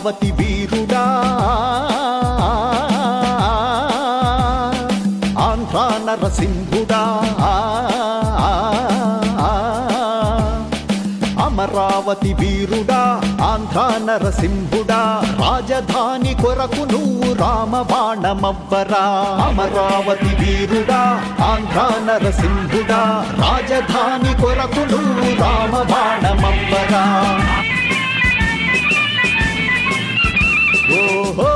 అమరావతి వీరుడా ఆంధ్ర నరసింహుడా అమరావతి వీరుడా ఆంధ్ర నరసింహుడా రాజధాని కొరకు నువ్వు రామబాణమవ్వరా అమరావతి వీరుడా ఆంధ్ర నరసింహుడా రాజధాని కొరకు నువ్వు రామబాణమవ్వరా ఓహో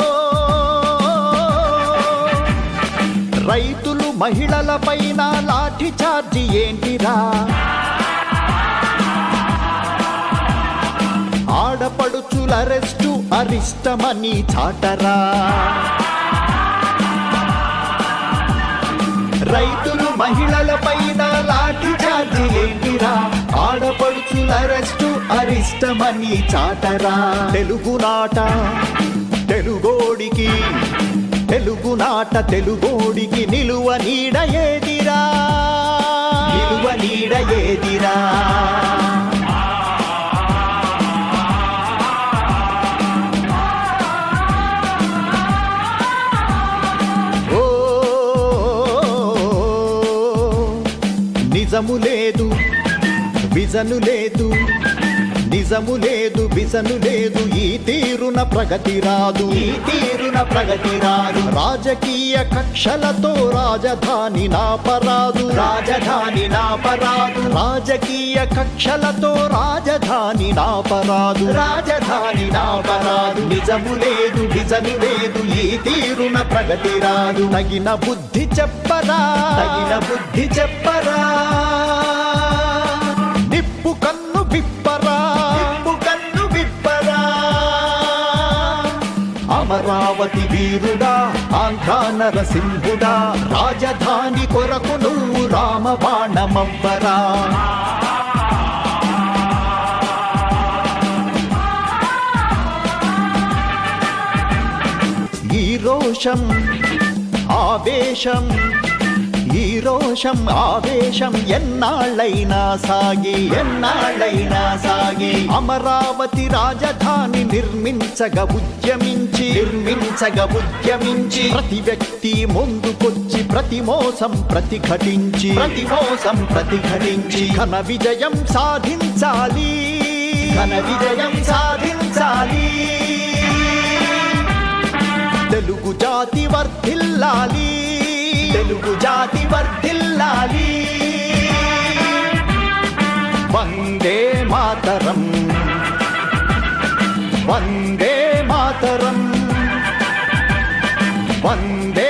రైతులు మహిళల పైన లాఠీ చార్జి ఏంటిరా ఆడపడుచుల అరెస్టు అరిష్టమని చాటరా రైతులు మహిళల పైన లాఠీ చార్జి ఏంటిరా ఆడపడుచుల అరెస్టు అరిష్టమని చాటరా తెలుగునాట తెలుగోడికి తెలుగునాట తెలుగోడికి నిలువ నీడ ఏదిరా నిలువ నీడ ఏదిరా ఓ నిజము లేదు విజను లేదు నిజము లేదు విజను లేదు ఈ తీరున ప్రగతి రాదు ఈ తీరున ప్రగతి రాదు రాజకీయ కక్షలతో రాజధాని నాపరాదు రాజధాని నాపరాదు రాజకీయ కక్షలతో రాజధాని నాపరాదు రాజధాని నాపరాదు నిజము లేదు విజను లేదు ఈ తీరున ప్రగతి రాదు తగిన బుద్ధి చెప్పరా తగిన బుద్ధి చెప్పరా నిప్పు కన్ను విప్పరా నిప్పు కన్ను విప్పరా అమరావతి వీరుడా ఆంధ్ర నరసింహుడా రాజధాని కొరకు నువ్వు రామబాణమవ్వరా ఈ రోషం ఆవేశం ఈ రోషం ఆవేశం ఎన్నాళ్ళైనా సాగి ఎన్నాళ్ళైనా సాగి అమరావతి రాజధాని నిర్మించగ ఉద్యమించి నిర్మించగ ఉద్యమించి ప్రతి వ్యక్తి ముందుకొచ్చి ప్రతి మోసం ప్రతిఘటించి ప్రతి మోసం ప్రతిఘటించి ఘన విజయం సాధించాలి ఘన విజయం సాధించాలి తెలుగు జాతి వర్ధిల్లాలి తెలుగు జాతి వర్ధిల్లాలి వందే మాతరం వందే మాతరం వందే